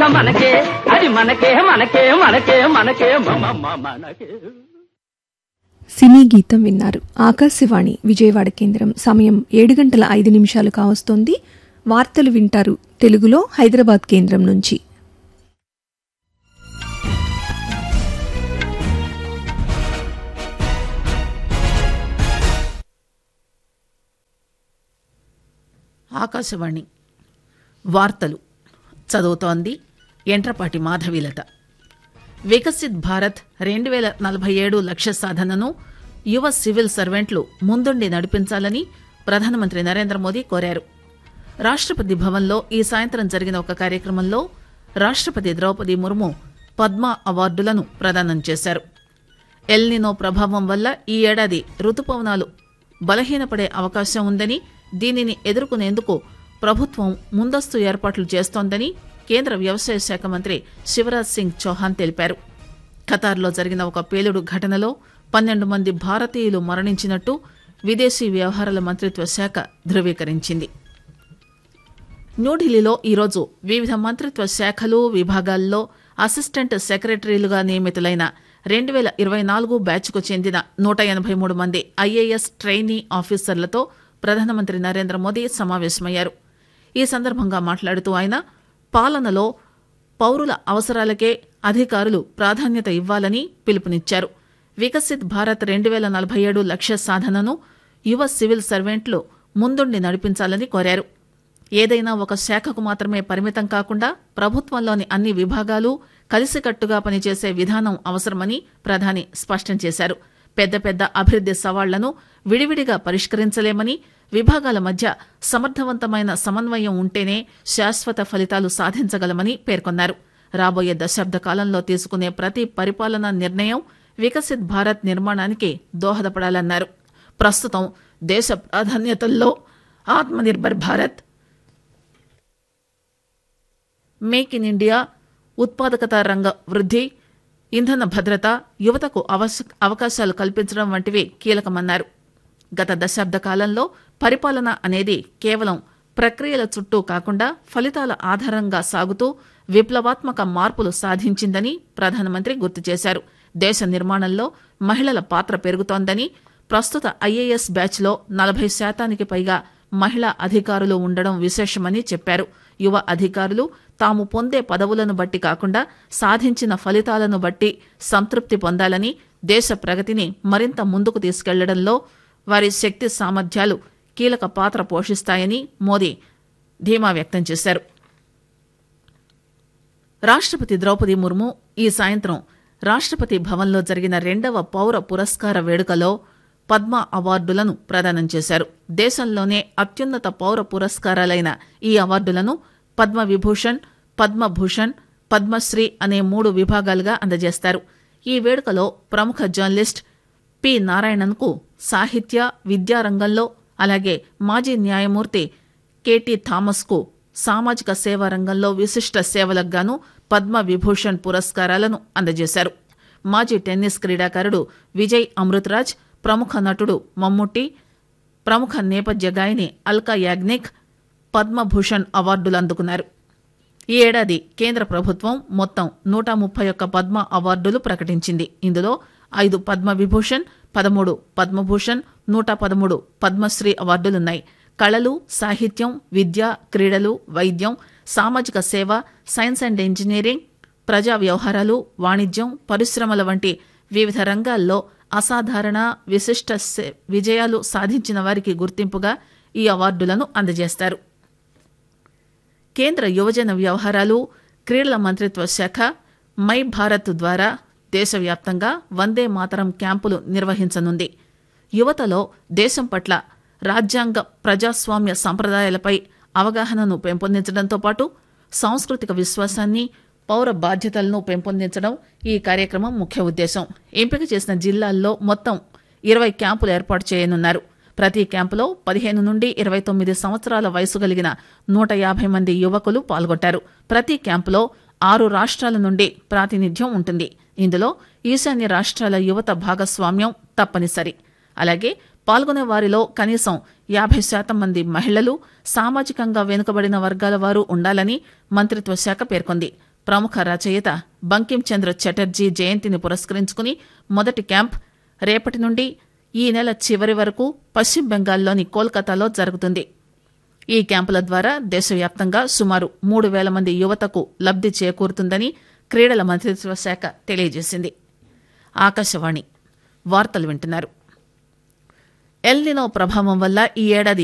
మనకే అది మనకే మనకే మనకే మనకే మమ మమ మనకే సినీ గీతం విన్నారు ఆకాశవాణి విజయవాడ కేంద్రం సమయం ఏడు గంటల ఐదు నిమిషాలు కావస్తోంది వార్తలు వింటారు తెలుగులో హైదరాబాద్ కేంద్రం నుంచి ఆకాశవాణి వార్తలు చదువుతోంది ఎంట్రపాటి మాధవీలత వికసిత్ భారత్ రెండు వేల నలభై ఏడు లక్ష్య సాధనను యువ సివిల్ సర్వెంట్లు ముందుండి నడిపించాలని ప్రధానమంత్రి నరేంద్ర మోదీ కోరారు రాష్ట్రపతి భవన్లో ఈ సాయంత్రం జరిగిన ఒక కార్యక్రమంలో రాష్ట్రపతి ద్రౌపది ముర్ము పద్మ అవార్డులను ప్రదానం చేశారు ఎల్నినో ప్రభావం వల్ల ఈ ఏడాది రుతుపవనాలు బలహీనపడే అవకాశం ఉందని దీనిని ఎదుర్కొనేందుకు ప్రభుత్వం ముందస్తు ఏర్పాట్లు చేస్తోందని కేంద్ర వ్యవసాయ శాఖ మంత్రి శివరాజ్ సింగ్ చౌహాన్ తెలిపారు ఖతార్లో జరిగిన ఒక పేలుడు ఘటనలో పన్నెండు మంది భారతీయులు మరణించినట్టు విదేశీ వ్యవహారాల మంత్రిత్వ శాఖ ధృవీకరించింది న్యూఢిల్లీలో ఈరోజు వివిధ మంత్రిత్వ శాఖలు విభాగాల్లో అసిస్టెంట్ సెక్రటరీలుగా నియమితులైన రెండు వేల ఇరవై నాలుగు బ్యాచ్కు చెందిన నూట ఎనభై మూడు మంది ఐఏఎస్ ట్రైనీ ఆఫీసర్లతో ప్రధానమంత్రి నరేంద్ర మోదీ సమావేశమయ్యారు ఈ సందర్భంగా మాట్లాడుతూ ఆయన పాలనలో పౌరుల అవసరాలకే అధికారులు ప్రాధాన్యత ఇవ్వాలని పిలుపునిచ్చారు వికసిత్ భారత్ రెండు వేల నలభై ఏడు లక్ష్య సాధనను యువ సివిల్ సర్వెంట్లు ముందుండి నడిపించాలని కోరారు ఏదైనా ఒక శాఖకు మాత్రమే పరిమితం కాకుండా ప్రభుత్వంలోని అన్ని విభాగాలు కలిసికట్టుగా పనిచేసే విధానం అవసరమని ప్రధాని స్పష్టం చేశారు పెద్ద పెద్ద అభివృద్ది సవాళ్లను విడివిడిగా పరిష్కరించలేమని విభాగాల మధ్య సమర్థవంతమైన సమన్వయం ఉంటేనే శాశ్వత ఫలితాలు సాధించగలమని పేర్కొన్నారు రాబోయే దశాబ్ద కాలంలో తీసుకునే ప్రతి పరిపాలనా నిర్ణయం వికసిత్ భారత్ నిర్మాణానికి దోహదపడాలన్నారు ప్రస్తుతం దేశ ప్రాధాన్యతల్లో Atmanirbhar Bharat make in India ఉత్పాదకత రంగ వృద్ధి ఇంధన భద్రత యువతకు అవశ- అవకాశాలు కల్పించడం వంటివి కీలకమన్నారు గత దశాబ్ద కాలంలో పరిపాలన అనేది కేవలం ప్రక్రియల చుట్టూ కాకుండా ఫలితాల ఆధారంగా సాగుతూ విప్లవాత్మక మార్పులు సాధించిందని ప్రధానమంత్రి గుర్తు చేశారు దేశ నిర్మాణంలో మహిళల పాత్ర పెరుగుతోందని ప్రస్తుత ఐఏఎస్ బ్యాచ్లో నలభై శాతానికి పైగా మహిళా అధికారులు ఉండడం విశేషమని చెప్పారు యువ అధికారులు తాము పొందే పదవులను బట్టి కాకుండా సాధించిన ఫలితాలను బట్టి సంతృప్తి పొందాలని దేశ ప్రగతిని మరింత ముందుకు తీసుకెళ్లడంలో వారి శక్తి సామర్థ్యాలు కీలక పాత్ర పోషిస్తాయని మోదీ ధీమా వ్యక్తం చేశారు రాష్ట్రపతి ద్రౌపది ముర్ము ఈ సాయంత్రం రాష్ట్రపతి భవన్లో జరిగిన రెండవ పౌర పురస్కార వేడుకలో పద్మ అవార్డులను ప్రదానం చేశారు దేశంలోనే అత్యున్నత పౌర పురస్కారాలైన ఈ అవార్డులను పద్మ విభూషణ్ పద్మభూషణ్ పద్మశ్రీ అనే మూడు విభాగాలుగా అందజేస్తారు ఈ వేడుకలో ప్రముఖ జర్నలిస్ట్ పి నారాయణన్కు సాహిత్య విద్యా రంగంలో అలాగే మాజీ న్యాయమూర్తి కెటి థామస్కు సామాజిక సేవా రంగంలో విశిష్ట సేవలకు గాను పద్మ విభూషణ్ పురస్కారాలను అందజేశారు మాజీ టెన్నిస్ క్రీడాకారుడు విజయ్ అమృతరాజ్ ప్రముఖ నటుడు మమ్ముట్టి ప్రముఖ నేపథ్య గాయని అల్కా యాగ్నిక్ పద్మభూషణ్ అవార్డులు అందుకున్నారు ఈ ఏడాది కేంద్ర ప్రభుత్వం మొత్తం నూట ముప్పై ఒక్క పద్మ అవార్డులు ప్రకటించింది ఇందులో ఐదు పద్మ విభూషణ్ పదమూడు పద్మభూషణ్ నూట పదమూడు పద్మశ్రీ అవార్డులున్నాయి కళలు సాహిత్యం విద్య క్రీడలు వైద్యం సామాజిక సేవ సైన్స్ అండ్ ఇంజనీరింగ్ ప్రజా వ్యవహారాలు వాణిజ్యం పరిశ్రమల వంటి వివిధ రంగాల్లో అసాధారణ విశిష్ట సే- విజయాలు సాధించిన వారికి గుర్తింపుగా ఈ అవార్డులను అందజేస్తారు కేంద్ర యువజన వ్యవహారాలు క్రీడల మంత్రిత్వ శాఖ మై భారత్ ద్వారా దేశవ్యాప్తంగా వందే మాతరం క్యాంపులు నిర్వహించనుంది యువతలో దేశం పట్ల రాజ్యాంగ ప్రజాస్వామ్య సంప్రదాయాలపై అవగాహనను పెంపొందించడంతో పాటు సాంస్కృతిక విశ్వాసాన్ని పౌర బాధ్యతలను పెంపొందించడం ఈ కార్యక్రమం ముఖ్య ఉద్దేశం ఎంపిక చేసిన జిల్లాల్లో మొత్తం ఇరవై క్యాంపులు ఏర్పాటు చేయనున్నారు ప్రతి క్యాంపులో పదిహేను నుండి ఇరవై తొమ్మిది సంవత్సరాల వయసు కలిగిన నూట యాభై మంది యువకులు పాల్గొంటారు ప్రతి క్యాంపులో ఆరు రాష్ట్రాల నుండి ప్రాతినిధ్యం ఉంటుంది ఇందులో ఈశాన్య రాష్ట్రాల యువత భాగస్వామ్యం తప్పనిసరి అలాగే పాల్గొనే వారిలో కనీసం యాభై శాతం మంది మహిళలు సామాజికంగా వెనుకబడిన వర్గాల వారు ఉండాలని మంత్రిత్వ శాఖ పేర్కొంది ప్రముఖ రచయిత బంకిం చంద్ర చటర్జీ జయంతిని పురస్కరించుకుని మొదటి క్యాంప్ రేపటి నుండి ఈ నెల చివరి వరకు పశ్చిమ బెంగాల్లోని కోల్కతాలో జరుగుతుంది ఈ క్యాంపుల ద్వారా దేశవ్యాప్తంగా సుమారు మూడు వేల మంది యువతకు లబ్ది చేకూరుతుందని క్రీడల మంత్రిత్వ శాఖ తెలియజేసింది ఆకాశవాణి వార్తలు వింటున్నారు ఎల్నినో ప్రభావం వల్ల ఈ ఏడాది